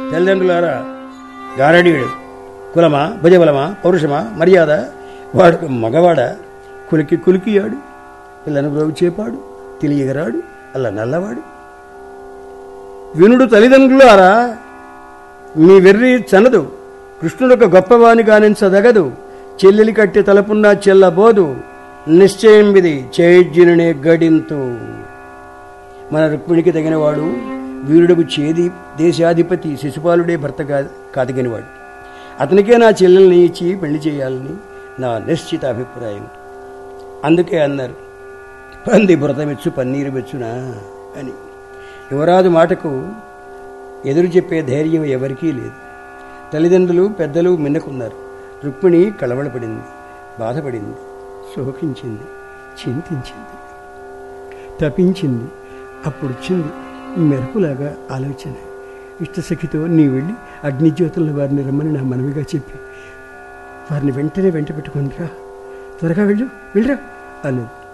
తల్లిదండ్రులారా గారడీయుడు కులమా భుజబలమా పౌరుషమా మర్యాద వాడు మగవాడ కులికి కులికియాడు పిల్లను బ్రోగు చేపాడు తెలియగరాడు అలా నల్లవాడు వినుడు తల్లిదండ్రులారా మీ వెర్రి చనదు కృష్ణుడొక గొప్పవాని గానించదగదు చెల్లెలి కట్టి తలపున్నా చెల్లబోదు నిశ్చయం విధి చేజ్జునునే గడింతు మన రుక్మిణికి తగినవాడు వీరుడకు చేది దేశాధిపతి శిశుపాలుడే భర్త కా- కాదగినవాడు అతనికే నా చెల్లెల్ని ఇచ్చి పెళ్లి చేయాలని నా నిశ్చిత అభిప్రాయం అందుకే అన్నారు పంది బురదమెచ్చు పన్నీరు మెచ్చునా అని యువరాజు మాటకు ఎదురు చెప్పే ధైర్యం ఎవరికీ లేదు తల్లిదండ్రులు పెద్దలు మిన్నకున్నారు రుక్మిణి కలవడపడింది బాధపడింది శోకించింది చింతించింది తపించింది అప్పుడు వచ్చింది మెరుపులాగా ఆలోచన ఇష్టసఖితో నీ వెళ్ళి అగ్నిజ్యోతుల వారిని రమ్మని నా మనవిగా చెప్పి వారిని వెంటనే వెంట పెట్టుకునిరా త్వరగా వెళ్ళు వెళ్ళరా అన్నది